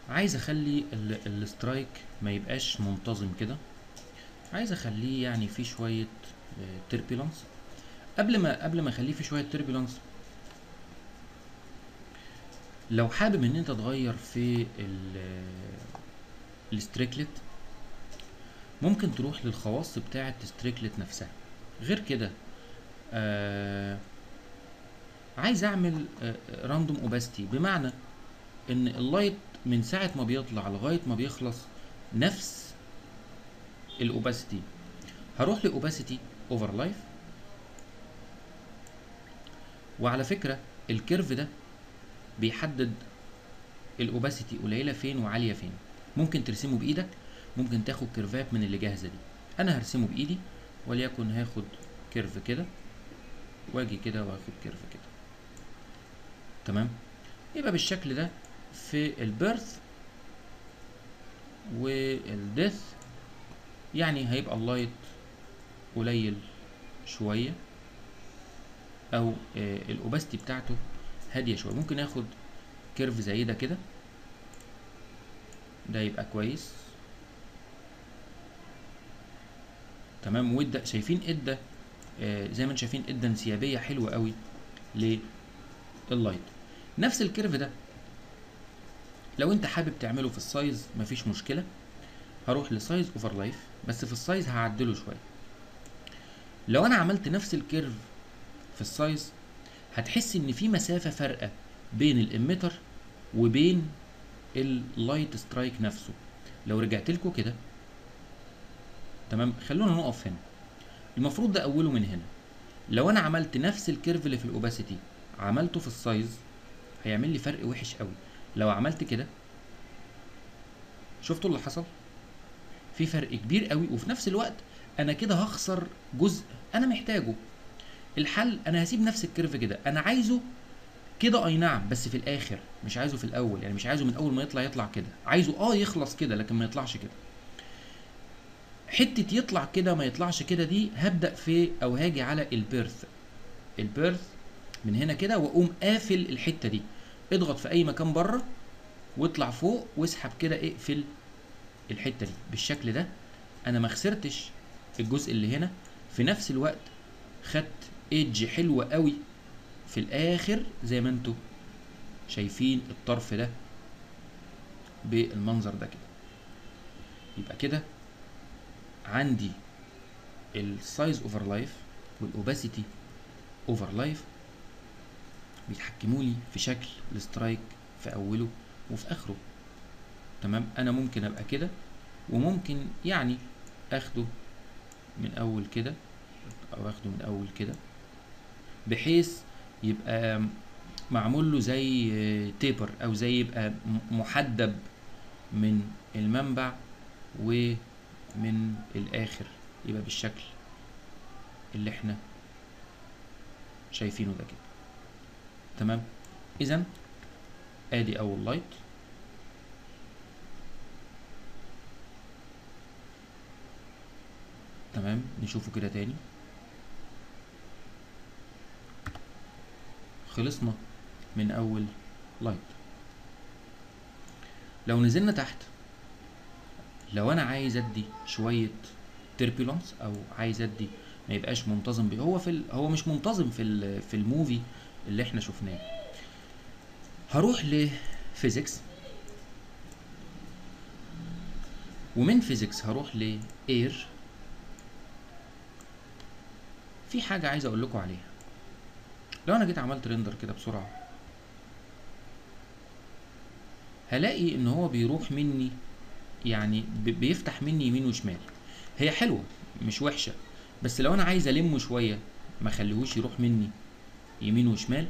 عايز اخلي ال- السترايك ما يبقاش منتظم كده عايز اخليه يعني فيه شويه تربيلانس قبل ما قبل ما اخليه فيه شويه تربيلانس لو حابب ان انت تغير في الستريكلت ممكن تروح للخواص بتاعه الستريكلت نفسها غير كده آه عايز اعمل راندوم اوباستي بمعنى ان اللايت من ساعه ما بيطلع لغايه ما بيخلص نفس الاوباسيتي هروح لاوباسيتي اوفر لايف وعلى فكره الكيرف ده بيحدد الاوباسيتي قليله فين وعاليه فين ممكن ترسمه بايدك ممكن تاخد كيرفات من اللي جاهزه دي انا هرسمه بايدي وليكن هاخد كيرف كده واجي كده واخد كيرف كده تمام يبقى بالشكل ده في البيرث والديث يعني هيبقى اللايت قليل شويه او آه الاوباستي بتاعته هاديه شويه ممكن اخد كيرف زي ده كده ده يبقى كويس تمام وادى شايفين ادى آه زي ما انتم شايفين ادى انسيابيه حلوه قوي لللايت نفس الكيرف ده لو انت حابب تعمله في السايز مفيش مشكله هروح لسايز اوفر لايف بس في السايز هعدله شويه لو انا عملت نفس الكيرف في السايز هتحس ان في مسافه فارقه بين الاميتر وبين اللايت سترايك نفسه لو رجعت لكم كده تمام خلونا نقف هنا المفروض ده اوله من هنا لو انا عملت نفس الكيرف اللي في الاوباسيتي عملته في السايز هيعمل لي فرق وحش قوي لو عملت كده شفتوا اللي حصل في فرق كبير قوي وفي نفس الوقت انا كده هخسر جزء انا محتاجه الحل انا هسيب نفس الكيرف كده انا عايزه كده اي نعم بس في الاخر مش عايزه في الاول يعني مش عايزه من اول ما يطلع يطلع كده عايزه اه يخلص كده لكن ما يطلعش كده حته يطلع كده ما يطلعش كده دي هبدا في او هاجي على البيرث البيرث من هنا كده واقوم قافل الحته دي اضغط في اي مكان بره واطلع فوق واسحب كده اقفل الحته دي بالشكل ده انا ما خسرتش الجزء اللي هنا في نفس الوقت خدت ايدج حلوه قوي في الاخر زي ما انتوا شايفين الطرف ده بالمنظر ده كده يبقى كده عندي السايز اوفر لايف والاوباسيتي اوفر لايف بيتحكموا لي في شكل السترايك في اوله وفي اخره تمام انا ممكن ابقى كده وممكن يعني اخده من اول كده او اخده من اول كده بحيث يبقى معمول له زي تيبر او زي يبقى محدب من المنبع ومن الاخر يبقى بالشكل اللي احنا شايفينه ده كده تمام اذا ادي اول لايت تمام نشوفه كده تاني خلصنا من اول لايت لو نزلنا تحت لو انا عايز ادي شويه تربيلانس او عايز ادي ما يبقاش منتظم بيه هو في ال... هو مش منتظم في ال... في الموفي اللي احنا شفناه هروح لفيزيكس ومن فيزيكس هروح لاير في حاجه عايز اقول لكم عليها لو انا جيت عملت ريندر كده بسرعه هلاقي ان هو بيروح مني يعني بيفتح مني يمين وشمال هي حلوه مش وحشه بس لو انا عايز المه شويه ما خليهوش يروح مني يمين وشمال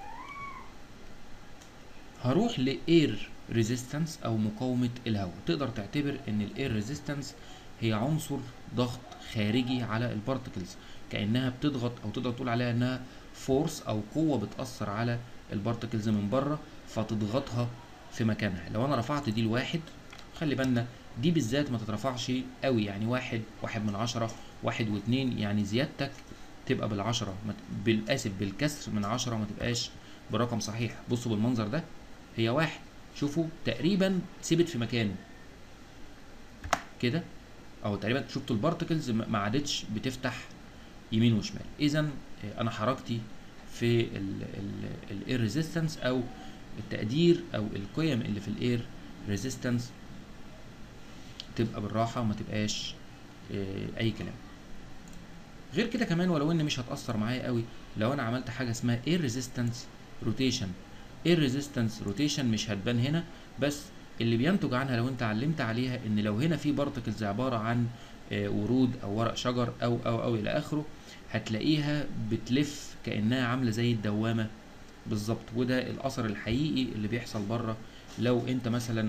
هروح لاير ريزيستنس او مقاومه الهواء تقدر تعتبر ان الاير ريزيستنس هي عنصر ضغط خارجي على البارتكلز كانها بتضغط او تقدر تقول عليها انها فورس او قوه بتاثر على البارتكلز من بره فتضغطها في مكانها لو انا رفعت دي لواحد خلي بالنا دي بالذات ما تترفعش قوي يعني واحد واحد من عشرة واحد واتنين يعني زيادتك تبقى بالعشرة بالاسف بالكسر من عشرة ما تبقاش برقم صحيح بصوا بالمنظر ده هي واحد شوفوا تقريبا ثبت في مكانه كده او تقريبا شفتوا البارتكلز ما عادتش بتفتح يمين وشمال اذا انا حركتي في الاير ريزيستنس او التقدير او القيم اللي في الاير ريزيستنس تبقى بالراحه وما تبقاش اي كلام غير كده كمان ولو ان مش هتاثر معايا قوي لو انا عملت حاجه اسمها اير ريزيستنس روتيشن اير ريزيستنس روتيشن مش هتبان هنا بس اللي بينتج عنها لو انت علمت عليها ان لو هنا في بارتكلز عباره عن ورود او ورق شجر او او او الى اخره هتلاقيها بتلف كانها عامله زي الدوامه بالظبط وده الاثر الحقيقي اللي بيحصل بره لو انت مثلا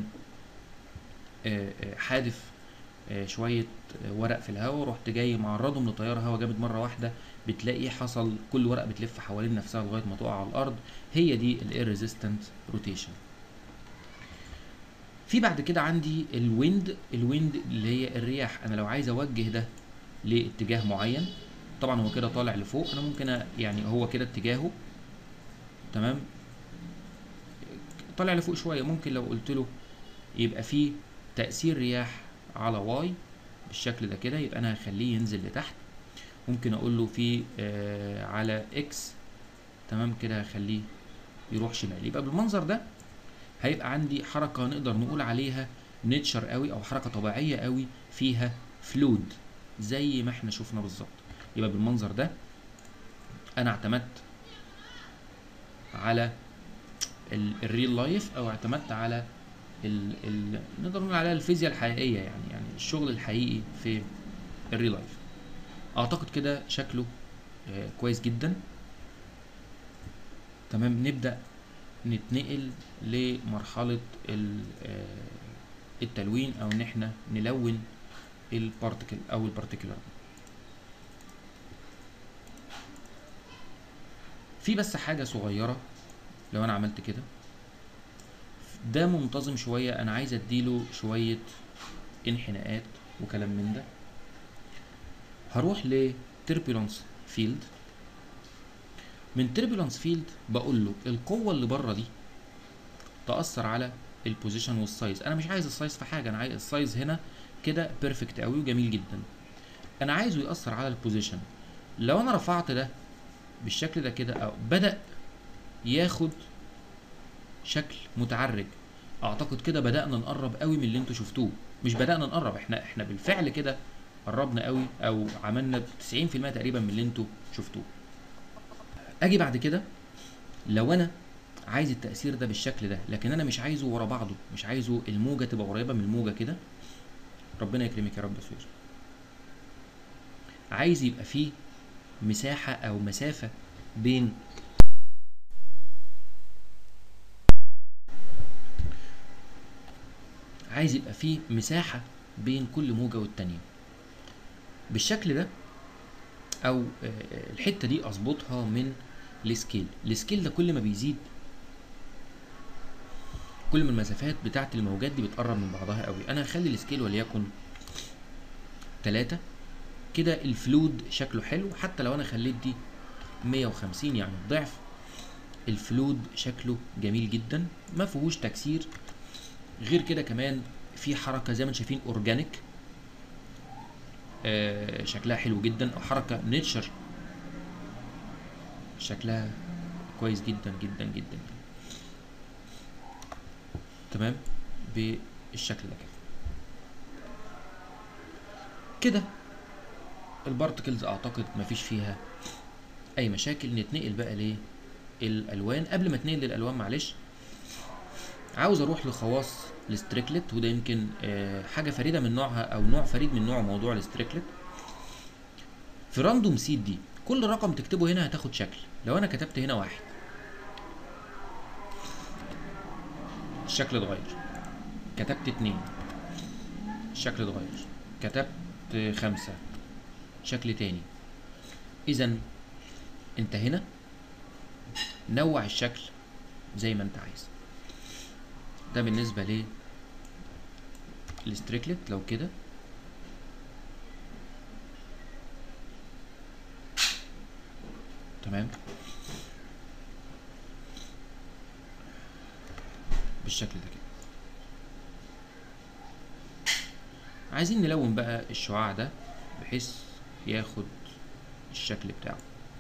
حادف شويه ورق في الهواء رحت جاي معرضهم لتيار هواء جامد مره واحده بتلاقي حصل كل ورقه بتلف حوالين نفسها لغايه ما تقع على الارض هي دي الاير ريزيستنت روتيشن في بعد كده عندي الويند الويند اللي هي الرياح انا لو عايز اوجه ده لاتجاه معين طبعا هو كده طالع لفوق انا ممكن يعني هو كده اتجاهه تمام طالع لفوق شويه ممكن لو قلت له يبقى فيه تاثير رياح على واي بالشكل ده كده يبقى انا هخليه ينزل لتحت ممكن اقول له في آه على اكس تمام كده هخليه يروح شمال يبقى بالمنظر ده هيبقى عندي حركه نقدر نقول عليها نيتشر قوي او حركه طبيعيه قوي فيها فلود زي ما احنا شفنا بالظبط يبقى بالمنظر ده انا اعتمدت على الريل لايف او اعتمدت على ال ال نقدر نقول عليها الفيزياء الحقيقيه يعني يعني الشغل الحقيقي في الريل لايف اعتقد كده شكله آه كويس جدا تمام نبدا نتنقل لمرحله التلوين او ان احنا نلون البارتكل او البارتيكولار في بس حاجه صغيره لو انا عملت كده ده منتظم شويه انا عايز اديله شويه انحناءات وكلام من ده هروح لتربيلانس فيلد من تربيلانس فيلد بقول له القوه اللي بره دي تاثر على البوزيشن والسايز انا مش عايز السايز في حاجه انا عايز السايز هنا كده بيرفكت قوي وجميل جدا انا عايزه ياثر على البوزيشن لو انا رفعت ده بالشكل ده كده او بدا ياخد شكل متعرج اعتقد كده بدانا نقرب قوي من اللي انتوا شفتوه مش بدانا نقرب احنا احنا بالفعل كده قربنا قوي او عملنا 90% تقريبا من اللي انتوا شفتوه اجي بعد كده لو انا عايز التاثير ده بالشكل ده لكن انا مش عايزه ورا بعضه مش عايزه الموجه تبقى قريبه من الموجه كده ربنا يكرمك يا رب سوير عايز يبقى فيه مساحه او مسافه بين عايز يبقى فيه مساحة بين كل موجة والتانية بالشكل ده أو الحتة دي أظبطها من السكيل السكيل ده كل ما بيزيد كل ما المسافات بتاعة الموجات دي بتقرب من بعضها قوي أنا هخلي السكيل وليكن تلاتة كده الفلود شكله حلو حتى لو أنا خليت دي مية وخمسين يعني الضعف الفلود شكله جميل جدا ما فيهوش تكسير غير كده كمان في حركه زي ما انتم شايفين اورجانيك آه شكلها حلو جدا او حركه نيتشر شكلها كويس جدا جدا جدا تمام بالشكل ده كده كده البارتكلز اعتقد مفيش فيها اي مشاكل نتنقل بقى للالوان قبل ما اتنقل للالوان معلش عاوز اروح لخواص الستريكلت وده يمكن حاجه فريده من نوعها او نوع فريد من نوع موضوع الستريكلت في راندوم سيد دي كل رقم تكتبه هنا هتاخد شكل لو انا كتبت هنا واحد الشكل اتغير كتبت اتنين الشكل اتغير كتبت خمسة شكل تاني اذا انت هنا نوع الشكل زي ما انت عايز ده بالنسبة ل الستريكلت لو كده تمام بالشكل ده كده عايزين نلون بقى الشعاع ده بحيث ياخد الشكل بتاعه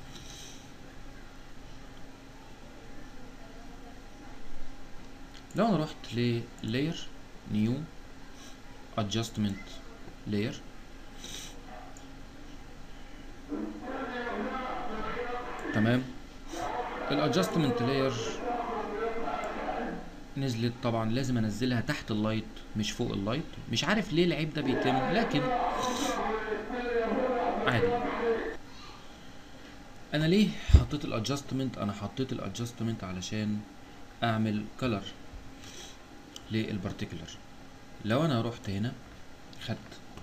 لو انا رحت ل layer new adjustment layer تمام الادجستمنت لاير نزلت طبعا لازم انزلها تحت اللايت مش فوق اللايت مش عارف ليه العيب ده بيتم لكن عادي انا ليه حطيت الادجستمنت انا حطيت الادجستمنت علشان اعمل كلر للبارتيكولر لو انا رحت هنا خدت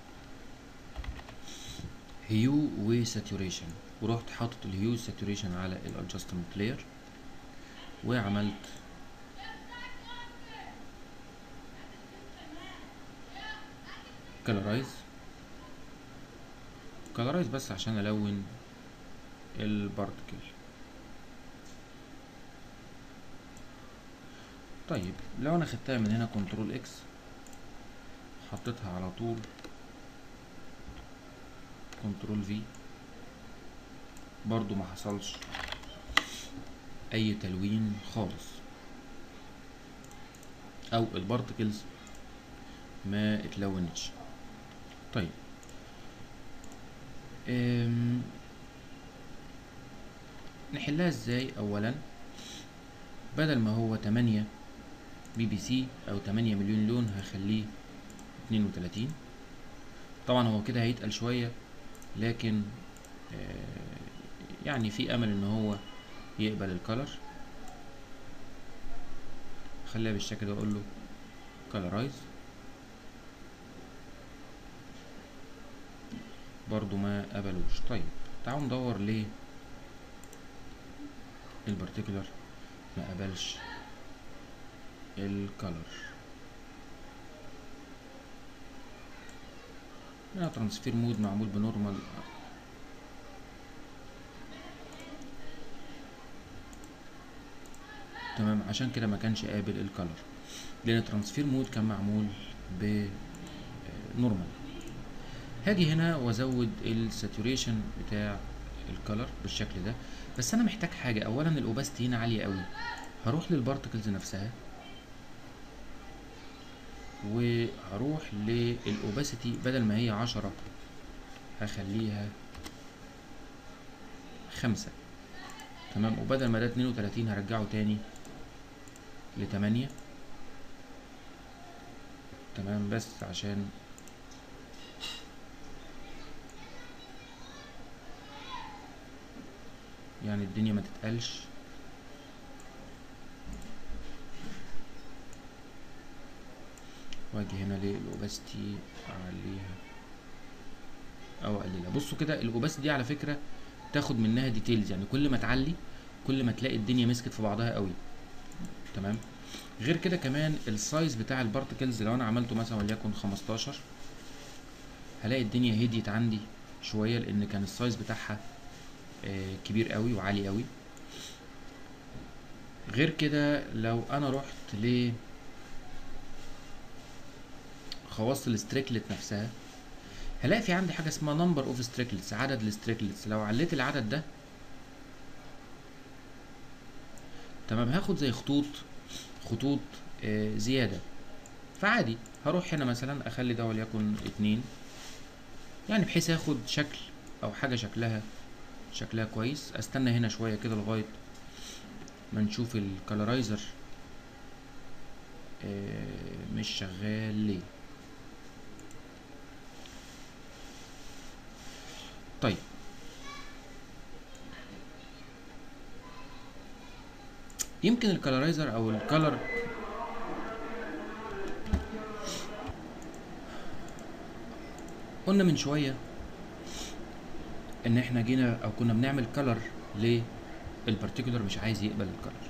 هيو وساتوريشن ورحت حاطط الهيو ساتوريشن على الادجستمنت لاير وعملت كلرايز كلرايز بس عشان الون البارتكل طيب لو انا خدتها من هنا كنترول اكس حطيتها على طول كنترول في برضو ما حصلش اي تلوين خالص او البارتكلز ما اتلونتش طيب أم نحلها ازاي اولا بدل ما هو تمانية بي بي سي او تمانية مليون لون هخليه اتنين وتلاتين طبعا هو كده هيتقل شوية لكن يعني في امل ان هو يقبل الكلر خليها بالشكل ده اقول له كلرايز برضو ما قبلوش طيب تعالوا ندور ليه البارتيكولر ما قبلش الكلر هنا ترانسفير مود معمول بنورمال تمام عشان كده ما كانش قابل الكلر لان ترانسفير مود كان معمول بنورمال هاجي هنا وازود الساتوريشن بتاع الكلر بالشكل ده بس انا محتاج حاجه اولا الاوباستي هنا عاليه قوي هروح للبارتكلز نفسها وهروح للاوباسيتي بدل ما هي عشرة هخليها خمسة تمام وبدل ما ده اتنين وتلاتين هرجعه تاني لتمانية تمام بس عشان يعني الدنيا ما تتقلش واجي هنا للاوباستي اعليها او اقللها بصوا كده الاوباستي دي على فكره تاخد منها ديتيلز يعني كل ما تعلي كل ما تلاقي الدنيا مسكت في بعضها قوي تمام غير كده كمان السايز بتاع البارتكلز لو انا عملته مثلا وليكن 15 هلاقي الدنيا هديت عندي شويه لان كان السايز بتاعها آه كبير قوي وعالي قوي غير كده لو انا رحت ل خواص الستريكلت نفسها هلاقي في عندي حاجه اسمها نمبر اوف ستريكلتس عدد الستريكلتس لو عليت العدد ده تمام هاخد زي خطوط خطوط آه زياده فعادي هروح هنا مثلا اخلي ده وليكن اتنين يعني بحيث اخد شكل او حاجه شكلها شكلها كويس استنى هنا شويه كده لغايه ما نشوف الكالرايزر آه مش شغال ليه طيب يمكن الكالرايزر او الكالر قلنا من شويه ان احنا جينا او كنا بنعمل كلر للبارتيكولر مش عايز يقبل الكلر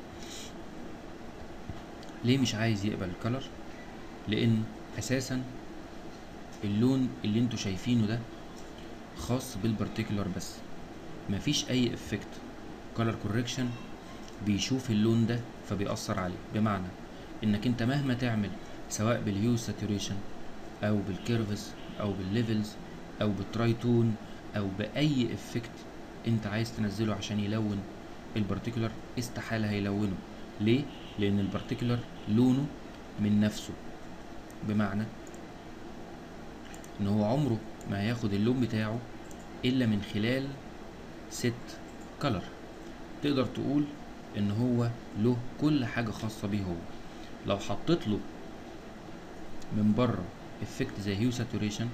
ليه مش عايز يقبل الكلر لان اساسا اللون اللي انتوا شايفينه ده خاص بالبارتيكولر بس مفيش اي افكت كلر كوركشن بيشوف اللون ده فبيأثر عليه بمعنى انك انت مهما تعمل سواء بالهيو ساتوريشن او بالكيرفز او بالليفلز او بالترايتون او باي افكت انت عايز تنزله عشان يلون البارتيكولر استحالة هيلونه ليه؟ لان البارتيكولر لونه من نفسه بمعنى ان هو عمره ما هياخد اللون بتاعه الا من خلال ست كلر تقدر تقول ان هو له كل حاجة خاصة بيه هو لو حطيت له من بره افكت زي هيو ساتوريشن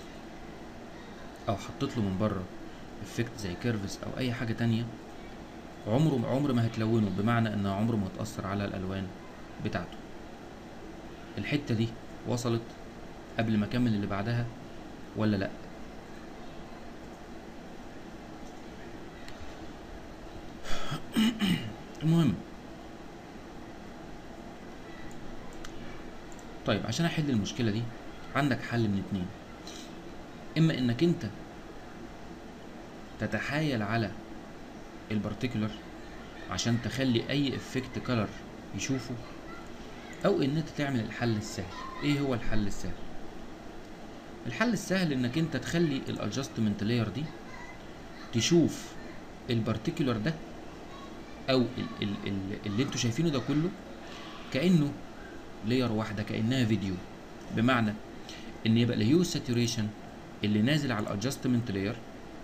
او حطيت له من بره افكت زي كيرفز او اي حاجة تانية عمره عمر ما هتلونه بمعنى ان عمره ما هتأثر على الالوان بتاعته الحتة دي وصلت قبل ما اكمل اللي بعدها ولا لا المهم طيب عشان احل المشكلة دي عندك حل من اتنين اما انك انت تتحايل على البارتيكولر عشان تخلي اي افكت كلر يشوفه او ان انت تعمل الحل السهل ايه هو الحل السهل الحل السهل انك انت تخلي الادجستمنت لاير دي تشوف البارتيكولر ده او ال ال ال اللي انتوا شايفينه ده كله كانه لاير واحده كانها فيديو بمعنى ان يبقى الهيو ساتوريشن اللي نازل على الادجستمنت لاير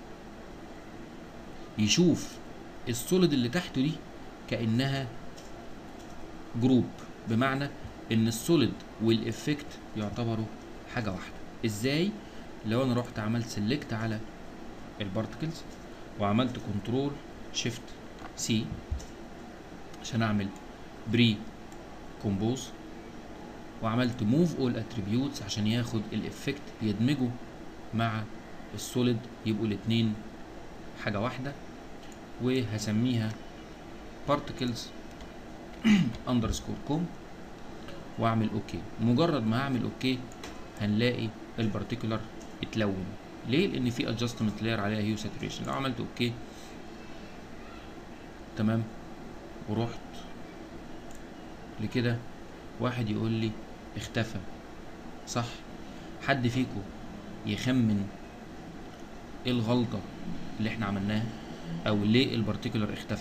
يشوف السوليد اللي تحته دي كانها جروب بمعنى ان السوليد والافكت يعتبروا حاجه واحده ازاي لو انا رحت عملت سيلكت على البارتكلز وعملت كنترول شيفت سي عشان اعمل بري كومبوز وعملت موف اول اتريبيوتس عشان ياخد الافكت يدمجه مع السوليد يبقوا الاتنين حاجة واحدة وهسميها particles underscore com واعمل اوكي مجرد ما هعمل اوكي هنلاقي البارتيكولر اتلون ليه لان في adjustment layer عليها هيو saturation لو عملت اوكي تمام ورحت لكده واحد يقول لي اختفى صح حد فيكم يخمن ايه الغلطة اللي احنا عملناها او ليه البارتيكولر اختفى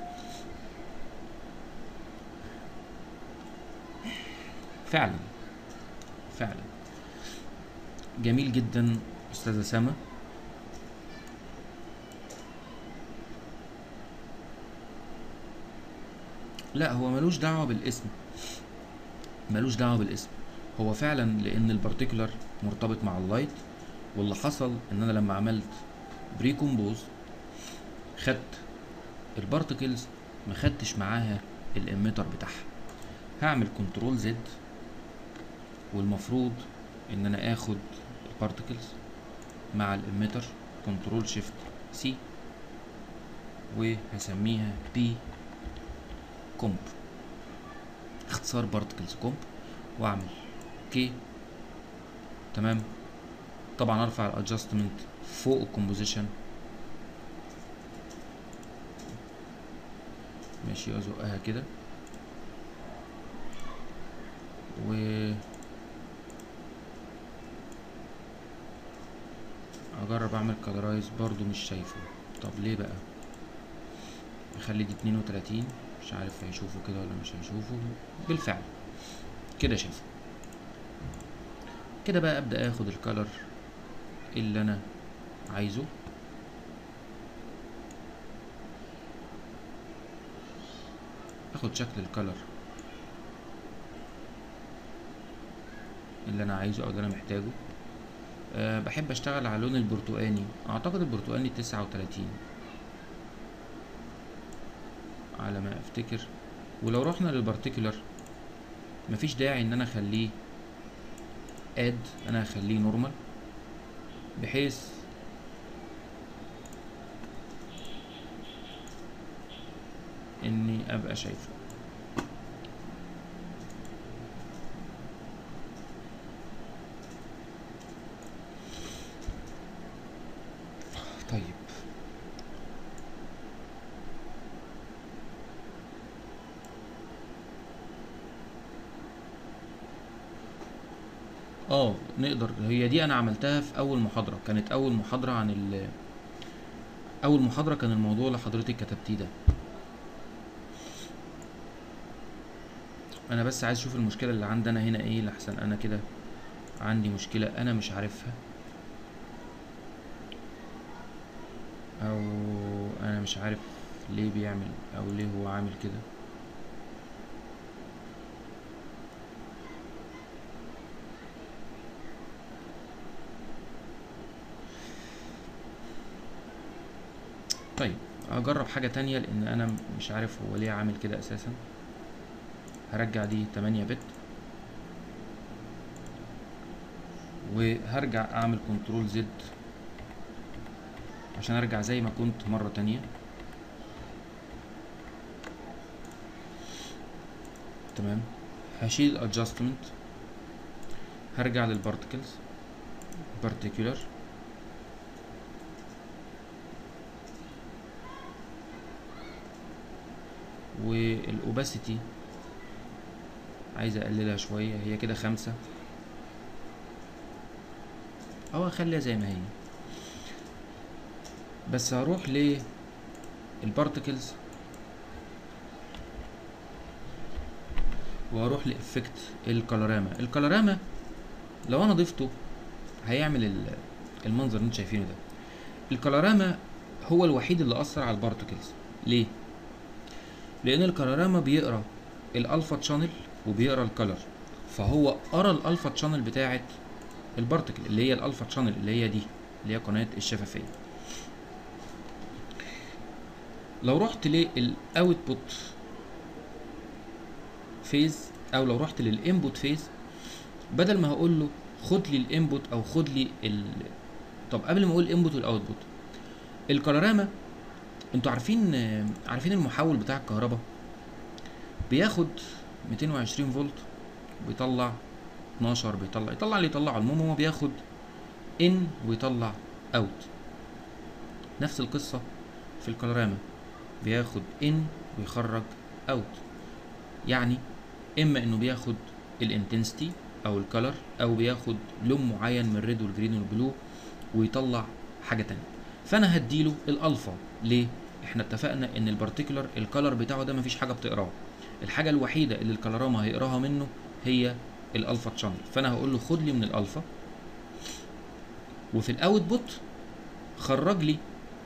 فعلا فعلا جميل جدا استاذة سما لا هو ملوش دعوة بالاسم ملوش دعوة بالاسم هو فعلا لان البارتيكولر مرتبط مع اللايت واللي حصل ان انا لما عملت بري كومبوز خدت البارتكلز ما خدتش معاها الاميتر بتاعها هعمل كنترول زد والمفروض ان انا اخد البارتكلز مع الاميتر كنترول شيفت سي وهسميها بي كومب اختصار بارتكلز كومب واعمل كي تمام طبعا ارفع الادجستمنت فوق الكومبوزيشن ماشي ازقها كده و اجرب اعمل كالرايز برضو مش شايفه طب ليه بقى اخلي دي اتنين وتلاتين مش عارف هيشوفوا كده ولا مش هيشوفوا بالفعل كده شايفه كده بقى ابدا اخد الكالر اللي انا عايزه اخد شكل الكالر اللي انا عايزه او اللي انا محتاجه أه بحب اشتغل على اللون البرتقاني اعتقد البرتقاني تسعة وتلاتين على ما افتكر ولو رحنا للبارتيكولر مفيش داعي ان انا اخليه اد انا هخليه نورمال بحيث اني ابقى شايفه طيب اه نقدر هي دي انا عملتها في اول محاضرة كانت اول محاضرة عن ال اول محاضرة كان الموضوع اللي حضرتك كتبتيه ده انا بس عايز اشوف المشكلة اللي عندنا هنا ايه لحسن انا كده عندي مشكلة انا مش عارفها او انا مش عارف ليه بيعمل او ليه هو عامل كده طيب هجرب حاجة تانية لان انا مش عارف هو ليه عامل كده اساسا هرجع دي 8 بت وهرجع اعمل كنترول زد عشان ارجع زي ما كنت مرة تانية تمام هشيل adjustment هرجع للبارتكلز particular والاوباسيتي عايز اقللها شوية هي كده خمسة او اخليها زي ما هي بس هروح للبارتكلز وهروح لافكت الكالوراما الكالوراما لو انا ضفته هيعمل ال- المنظر اللي انتوا شايفينه ده الكالوراما هو الوحيد اللي اثر على البارتكلز ليه لان الكالوراما بيقرا الالفا تشانل وبيقرا الكالر فهو قرا الالفا تشانل بتاعه البارتكل اللي هي الالفا تشانل اللي هي دي اللي هي قناه الشفافيه لو رحت للاوتبوت فيز او لو رحت للانبوت فيز بدل ما هقول له خد لي الانبوت او خد لي ال... طب قبل ما اقول الانبوت والاوتبوت الكالوراما انتوا عارفين عارفين المحول بتاع الكهرباء بياخد 220 فولت بيطلع 12 بيطلع يطلع اللي يطلعه المهم هو بياخد ان ويطلع اوت نفس القصه في الكالوراما بياخد ان ويخرج اوت يعني اما انه بياخد الانتنسيتي او الكالر او بياخد لون معين من الريد والجرين والبلو ويطلع حاجه تانية فانا هديله الالفا ليه احنا اتفقنا ان البارتيكولر الكالر بتاعه ده مفيش حاجه بتقراه الحاجه الوحيده اللي الكالوراما هيقراها منه هي الالفا تشانل فانا هقول له خد لي من الالفا وفي الاوتبوت خرج لي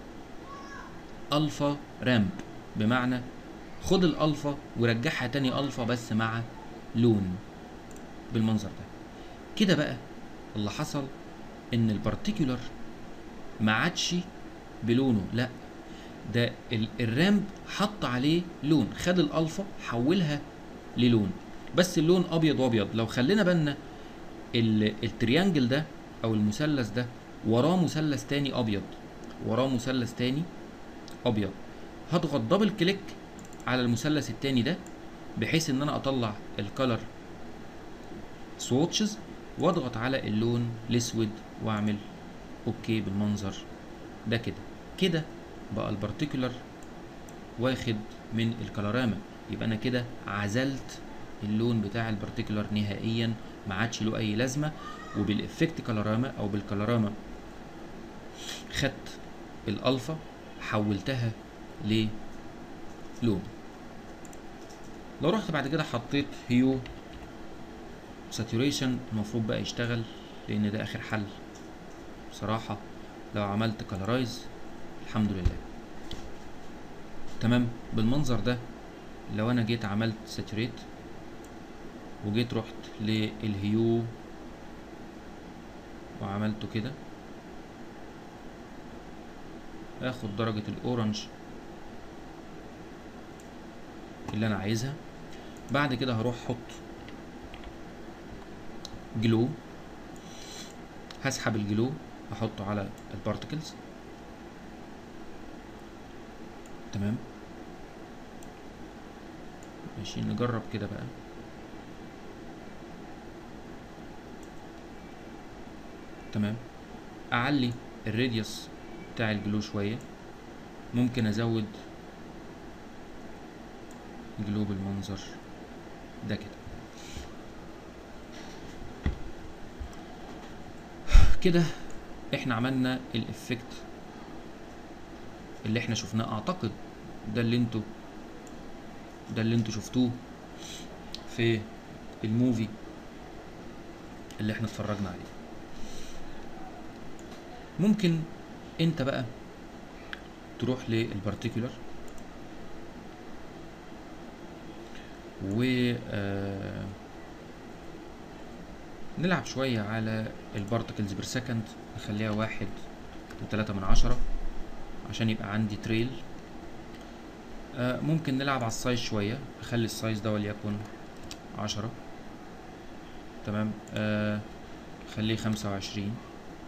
الفا رامب بمعنى خد الالفا ورجعها تاني الفا بس مع لون بالمنظر ده كده بقى اللي حصل ان البارتيكولر ما عادش بلونه لا ده ال- الرامب حط عليه لون خد الالفا حولها للون بس اللون ابيض وابيض لو خلينا بالنا ال- التريانجل ده او المثلث ده وراه مثلث تاني ابيض وراه مثلث تاني ابيض هضغط دبل كليك على المثلث التاني ده بحيث ان انا اطلع الكالر سواتشز واضغط على اللون الاسود واعمل اوكي بالمنظر ده كده كده بقى البارتيكولر واخد من الكالوراما يبقى انا كده عزلت اللون بتاع البارتيكولر نهائيا ما عادش له اي لازمه وبالافكت كالوراما او بالكالوراما خدت الالفا حولتها للون لو رحت بعد كده حطيت هيو ساتوريشن المفروض بقى يشتغل لان ده اخر حل بصراحه لو عملت كالرايز الحمد لله تمام بالمنظر ده لو انا جيت عملت ساتوريت وجيت رحت للهيو وعملته كده اخد درجة الاورنج اللي انا عايزها بعد كده هروح احط جلو هسحب الجلو احطه على البارتكلز تمام ماشي نجرب كده بقى تمام اعلي الراديوس بتاع الجلو شوية ممكن ازود جلو بالمنظر ده كده كده احنا عملنا الافكت اللي احنا شفناه اعتقد ده اللي انتوا ده اللي انتوا شفتوه في الموفي اللي احنا اتفرجنا عليه ممكن انت بقى تروح للبارتيكولر و آه، نلعب شوية على البارتكلز بير سكند نخليها واحد وتلاتة من عشرة عشان يبقى عندي تريل آه، ممكن نلعب على السايز شوية اخلي السايز ده وليكن عشرة تمام آه خليه خمسة وعشرين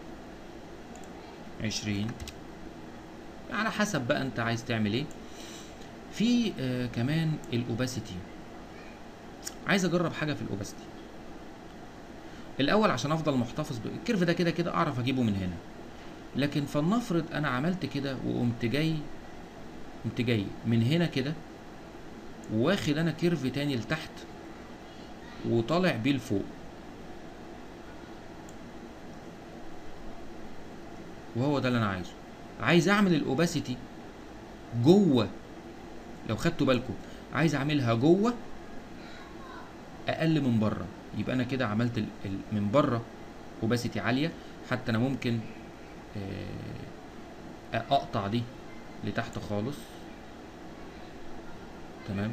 عشرين على حسب بقى انت عايز تعمل ايه في آه كمان الاوباسيتي عايز اجرب حاجه في الاوباسيتي الاول عشان افضل محتفظ بالكيرف ده كده كده اعرف اجيبه من هنا لكن فلنفرض انا عملت كده وقمت جاي قمت جاي من هنا كده واخد انا كيرف تاني لتحت وطالع بيه لفوق وهو ده اللي انا عايزه عايز اعمل الاوباسيتي جوه لو خدتوا بالكم عايز اعملها جوه اقل من بره يبقى انا كده عملت ال ال من بره اوباسيتي عاليه حتى انا ممكن آه، اقطع دي لتحت خالص تمام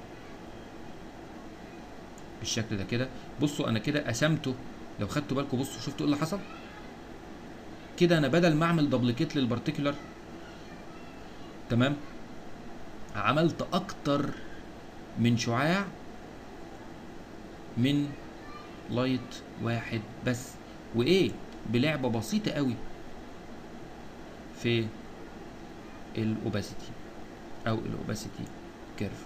بالشكل ده كده بصوا انا كده قسمته لو خدتوا بالكم بصوا شفتوا ايه اللي حصل كده انا بدل ما اعمل دبليكيت للبارتيكولر تمام عملت اكتر من شعاع من لايت واحد بس وايه بلعبه بسيطه قوي في الاوباسيتي او الاوباسيتي كيرف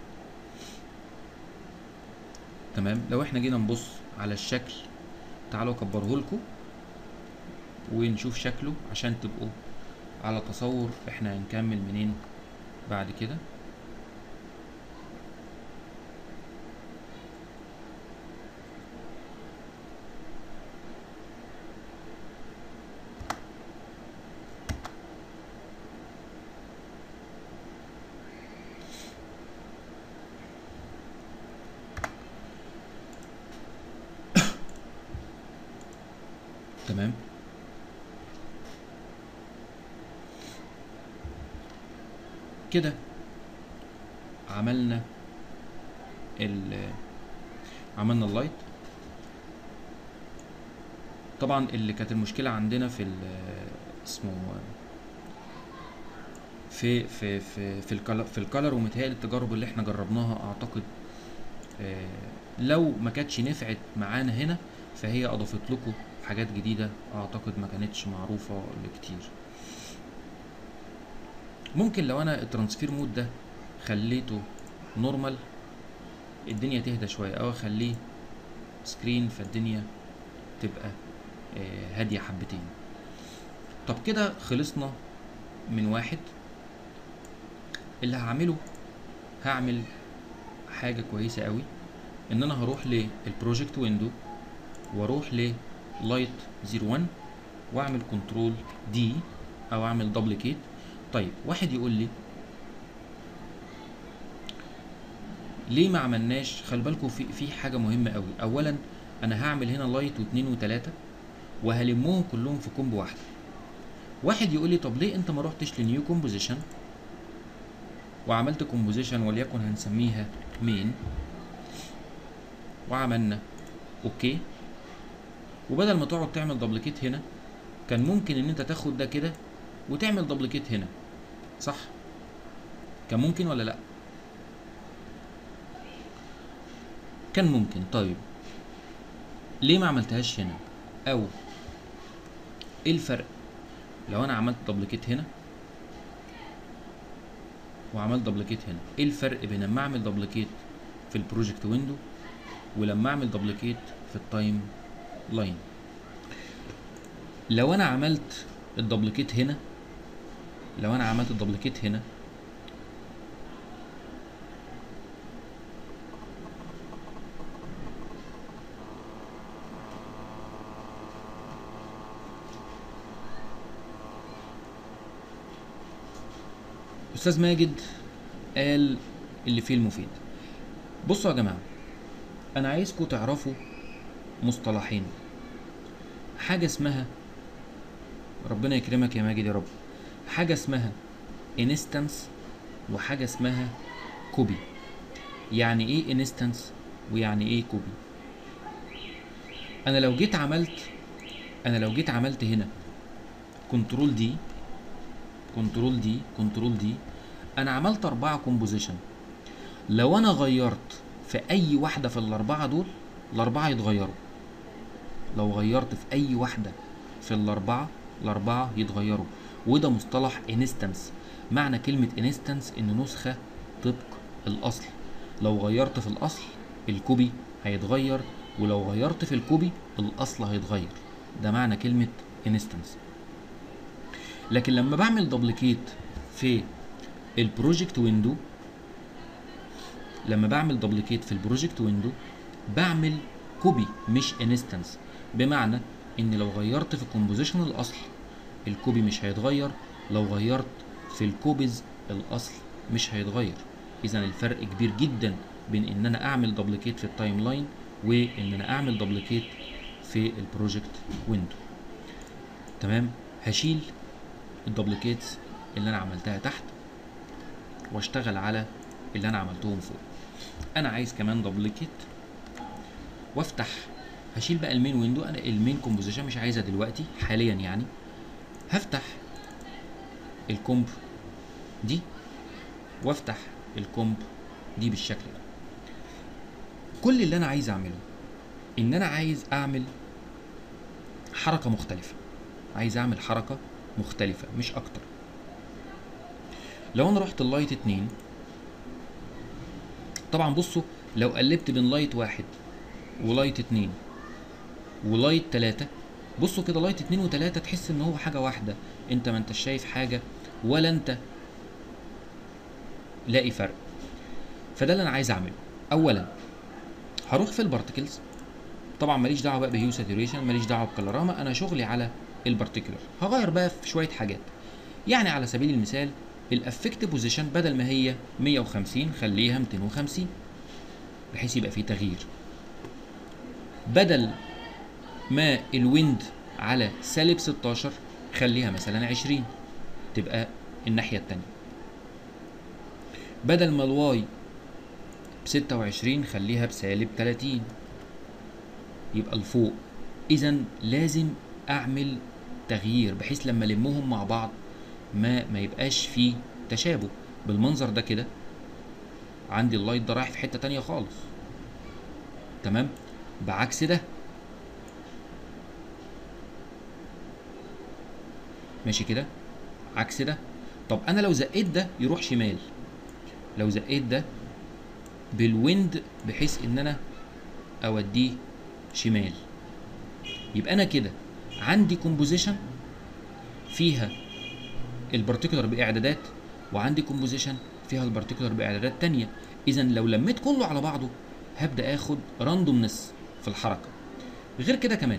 تمام لو احنا جينا نبص على الشكل تعالوا اكبره لكم ونشوف شكله عشان تبقوا على تصور احنا هنكمل منين بعد كده تمام كده عملنا ال عملنا اللايت طبعا اللي كانت المشكله عندنا في ال اسمه في في في في الكلر في الكلر ومتهيألي التجارب اللي احنا جربناها اعتقد آه، لو ما كانتش نفعت معانا هنا فهي اضافت لكم حاجات جديده اعتقد ما كانتش معروفه لكتير ممكن لو انا الترانسفير مود ده خليته نورمال الدنيا تهدى شويه او اخليه سكرين فالدنيا تبقى آه، هاديه حبتين طب كده خلصنا من واحد اللي هعمله هعمل حاجه كويسه قوي ان انا هروح للبروجكت ويندو واروح للايت 01 واعمل كنترول دي او اعمل دوبليكيت طيب واحد يقول لي ليه ما عملناش خلي بالكم في في حاجه مهمه قوي اولا انا هعمل هنا لايت واثنين وثلاثه وهلمهم كلهم في كومبو واحده واحد يقول لي طب ليه انت ما رحتش لنيو كومبوزيشن وعملت كومبوزيشن وليكن هنسميها مين وعملنا اوكي وبدل ما تقعد تعمل دبليكيت هنا كان ممكن ان انت تاخد ده كده وتعمل دبليكيت هنا صح كان ممكن ولا لا كان ممكن طيب ليه ما عملتهاش هنا او ايه الفرق لو انا عملت دبليكيت هنا وعملت دبليكيت هنا ايه الفرق بين لما اعمل دبليكيت في البروجكت ويندو ولما اعمل دبليكيت في التايم لاين لو انا عملت الدبليكيت هنا لو انا عملت الدبليكيت هنا استاذ ماجد قال اللي فيه المفيد بصوا يا جماعه انا عايزكم تعرفوا مصطلحين حاجه اسمها ربنا يكرمك يا ماجد يا رب حاجه اسمها انستنس وحاجه اسمها كوبي يعني ايه انستنس ويعني ايه كوبي انا لو جيت عملت انا لو جيت عملت هنا كنترول دي كنترول دي كنترول دي انا عملت اربعة كومبوزيشن لو انا غيرت في اي واحدة في الاربعة دول الاربعة يتغيروا لو غيرت في اي واحدة في الاربعة الاربعة يتغيروا وده مصطلح انستنس معنى كلمة انستنس ان نسخة طبق الاصل لو غيرت في الاصل الكوبي هيتغير ولو غيرت في الكوبي الاصل هيتغير ده معنى كلمة انستنس لكن لما بعمل دوبليكيت في البروجكت ويندو لما بعمل دوبليكيت في البروجكت ويندو بعمل كوبي مش انستنس بمعنى ان لو غيرت في الكومبوزيشن الاصل الكوبي مش هيتغير لو غيرت في الكوبيز الاصل مش هيتغير اذا الفرق كبير جدا بين ان انا اعمل دوبليكيت في التايم لاين وان انا اعمل دوبليكيت في البروجكت ويندو تمام هشيل الدوبليكيتس اللي انا عملتها تحت واشتغل على اللي انا عملتهم فوق انا عايز كمان دوبليكيت وافتح هشيل بقى المين ويندو انا المين كومبوزيشن مش عايزها دلوقتي حاليا يعني هفتح الكومب دي وافتح الكومب دي بالشكل ده كل اللي انا عايز اعمله ان انا عايز اعمل حركه مختلفه عايز اعمل حركه مختلفه مش اكتر لو انا رحت اللايت اتنين طبعا بصوا لو قلبت بين لايت واحد ولايت اتنين ولايت تلاتة بصوا كده لايت اتنين وتلاتة تحس ان هو حاجة واحدة انت ما انتش شايف حاجة ولا انت لاقي فرق فده اللي انا عايز اعمله اولا هروح في البارتكلز طبعا ماليش دعوه بقى بهيو ساتوريشن ماليش دعوه بكلراما انا شغلي على البارتيكولر هغير بقى في شويه حاجات يعني على سبيل المثال الافكت بوزيشن بدل ما هي 150 خليها 250 بحيث يبقى في تغيير بدل ما الويند على سالب 16 خليها مثلا 20 تبقى الناحيه التانية بدل ما الواي بستة وعشرين خليها بسالب تلاتين يبقى لفوق اذا لازم اعمل تغيير بحيث لما المهم مع بعض ما ما يبقاش فيه تشابه بالمنظر ده كده عندي اللايت ده رايح في حته تانية خالص تمام بعكس ده ماشي كده عكس ده طب انا لو زقيت ده يروح شمال لو زقيت ده بالويند بحيث ان انا اوديه شمال يبقى انا كده عندي كومبوزيشن فيها البارتيكولر باعدادات وعندي كومبوزيشن فيها البارتيكولر باعدادات تانية اذا لو لميت كله على بعضه هبدا اخد راندومنس في الحركه غير كده كمان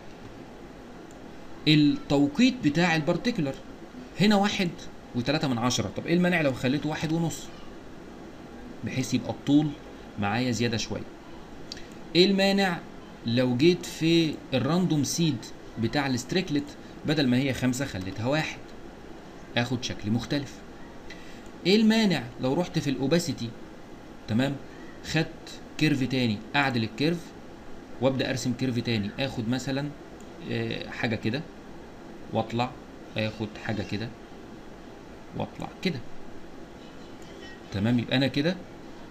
التوقيت بتاع البارتيكولر هنا واحد وتلاتة من عشرة طب ايه المانع لو خليته واحد ونص بحيث يبقى الطول معايا زيادة شوية ايه المانع لو جيت في الراندوم سيد بتاع الستريكلت بدل ما هي خمسة خليتها واحد اخد شكل مختلف ايه المانع لو رحت في الاوباسيتي تمام خدت كيرف تاني اعدل الكيرف وابدا ارسم كيرف تاني اخد مثلا آه، حاجه كده واطلع اخد حاجه كده واطلع كده تمام يبقى انا كده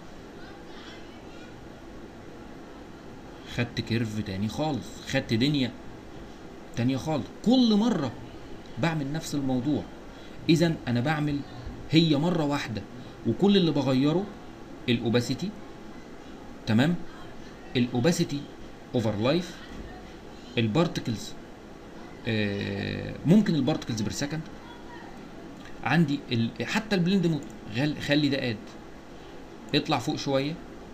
خدت كيرف تاني خالص خدت دنيا تانية خالص كل مرة بعمل نفس الموضوع اذا انا بعمل هي مرة واحدة وكل اللي بغيره الاوباسيتي تمام الاوباسيتي اوفر لايف البارتكلز آه ممكن البارتكلز بير سكند عندي ال... حتى البلند مود غل... خلي ده اد اطلع فوق شويه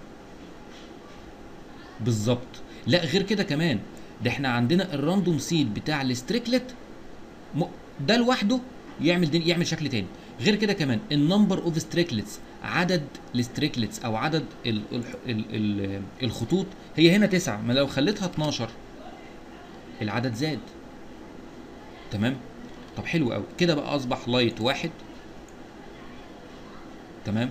بالظبط لا غير كده كمان ده احنا عندنا الراندوم سيد بتاع الستريكلت م... ده لوحده يعمل دي... يعمل شكل تاني غير كده كمان النمبر اوف ستريكلتس عدد الستريكلتس او عدد ال ال ال ال الخطوط هي هنا تسعة ما لو خليتها 12 العدد زاد تمام طب حلو قوي كده بقى اصبح لايت واحد تمام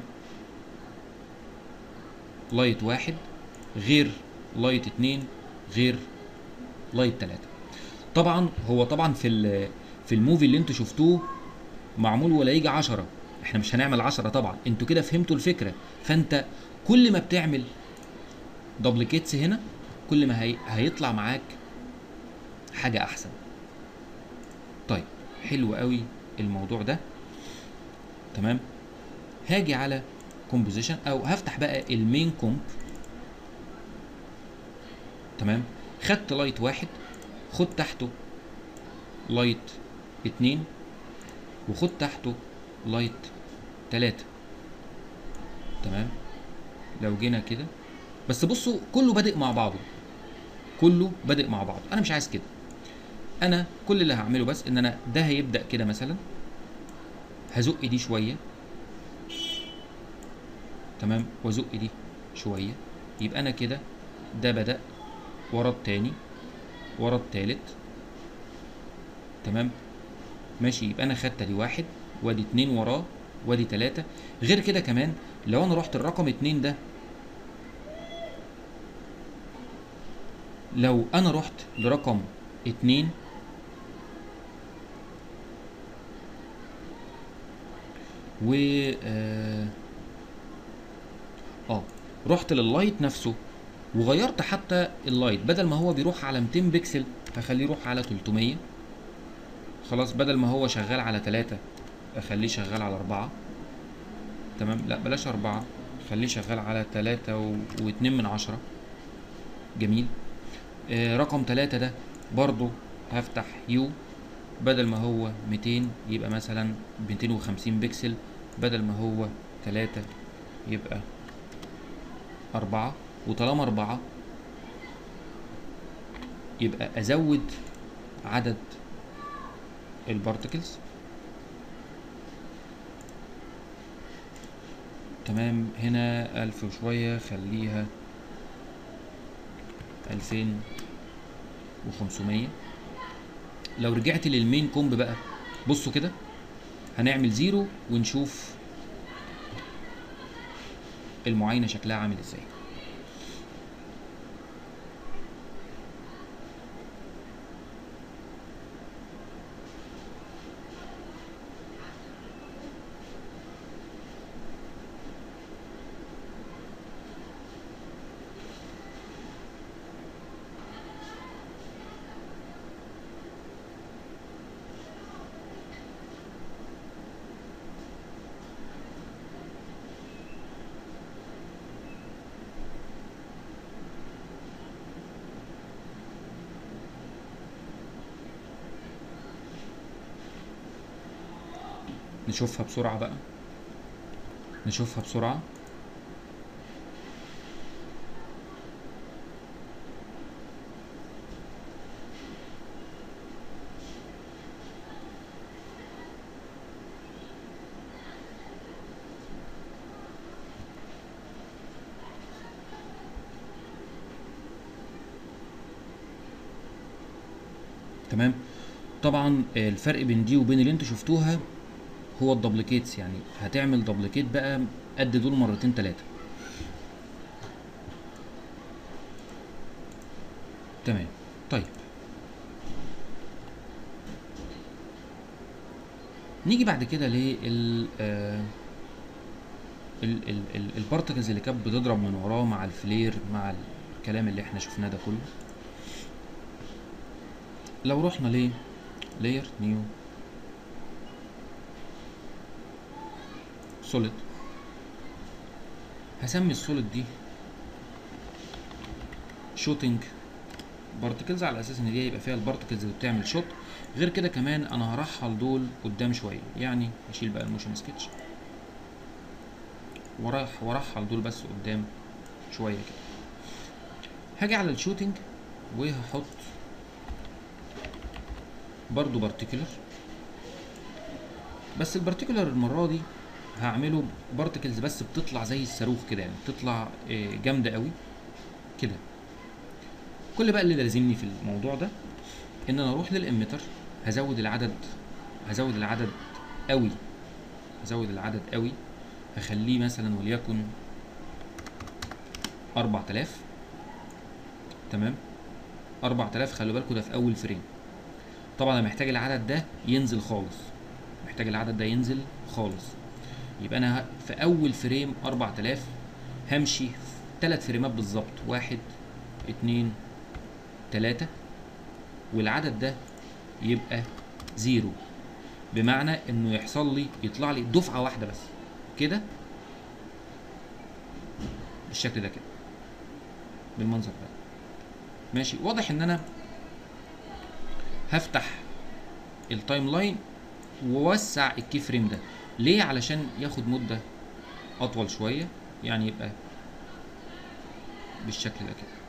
لايت واحد غير لايت اتنين غير لايت تلاتة طبعا هو طبعا في ال- في الموفي اللي انتوا شفتوه معمول ولا يجي عشرة احنا مش هنعمل عشرة طبعا انتوا كده فهمتوا الفكرة فانت كل ما بتعمل دبليكيتس هنا كل ما هي... هيطلع معاك حاجة احسن طيب حلو قوي الموضوع ده تمام هاجي على كومبوزيشن او هفتح بقى المين كومب تمام خدت لايت واحد خد تحته لايت اتنين وخد تحته لايت تلاتة تمام لو جينا كده بس بصوا كله بادئ مع بعضه كله بادئ مع بعضه انا مش عايز كده انا كل اللي هعمله بس ان انا ده هيبدا كده مثلا هزق دي شويه تمام وازق دي شويه يبقى انا كده ده بدا ورا التاني ورا التالت تمام ماشي يبقى انا خدت دي واحد وادي اتنين وراه وادي تلاتة غير كده كمان لو انا رحت الرقم اتنين ده لو انا رحت لرقم اتنين و اه آه، رحت لللايت نفسه وغيرت حتى اللايت بدل ما هو بيروح على 200 بكسل هخليه يروح على 300 خلاص بدل ما هو شغال على 3 اخليه شغال على 4 تمام لا بلاش 4 خليه شغال على 3 و... و2 من عشرة جميل آه رقم 3 ده برضو هفتح يو بدل ما هو 200 يبقى مثلا 250 بكسل بدل ما هو 3 يبقى أربعة وطالما أربعة يبقى أزود عدد البارتكلز تمام هنا ألف وشوية خليها ألفين وخمسمية لو رجعت للمين كومب بقى بصوا كده هنعمل زيرو ونشوف المعاينة شكلها عامل ازاي نشوفها بسرعة بقى نشوفها بسرعة تمام طبعا آه، الفرق بين دي وبين اللي انتوا شفتوها هو الدبليكيتس يعني هتعمل دبليكيت بقى قد دول مرتين تلاتة تمام طيب نيجي بعد كده لل آه، ال- ال- ال- البارتكلز اللي كانت بتضرب من وراه مع الفلير مع الكلام اللي احنا شفناه ده كله لو رحنا ليه لاير نيو سوليد هسمي السوليد دي شوتنج بارتكلز على اساس ان دي هيبقى فيها البارتكلز اللي بتعمل شوت غير كده كمان انا هرحل دول قدام شويه يعني هشيل بقى الموشن سكتش وراح ورحل دول بس قدام شويه كده هاجي على الشوتنج وهحط برضو بارتيكولر بس البارتيكولار المره دي هعمله بارتكلز بس بتطلع زي الصاروخ كده يعني بتطلع آه، جامده قوي كده كل بقى اللي لازمني في الموضوع ده ان انا اروح للاميتر هزود العدد هزود العدد قوي هزود العدد قوي هخليه مثلا وليكن 4000 تمام 4000 خلوا بالكم ده في اول فريم طبعا انا محتاج العدد ده ينزل خالص محتاج العدد ده ينزل خالص يبقى انا ه- في اول فريم 4000 همشي في ثلاث فريمات بالظبط واحد اتنين تلاتة والعدد ده يبقى زيرو بمعنى انه يحصل لي يطلع لي دفعة واحدة بس كده بالشكل ده كده بالمنظر ده ماشي واضح ان انا هفتح التايم لاين ووسع الكي فريم ده ليه علشان ياخد مدة اطول شوية يعني يبقى بالشكل ده كده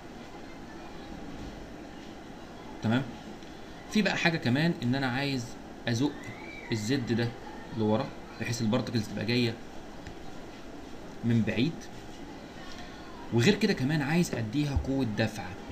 تمام في بقى حاجة كمان ان انا عايز ازق الزد ده لورا بحيث البارتكلز تبقى جاية من بعيد وغير كده كمان عايز اديها قوة دفع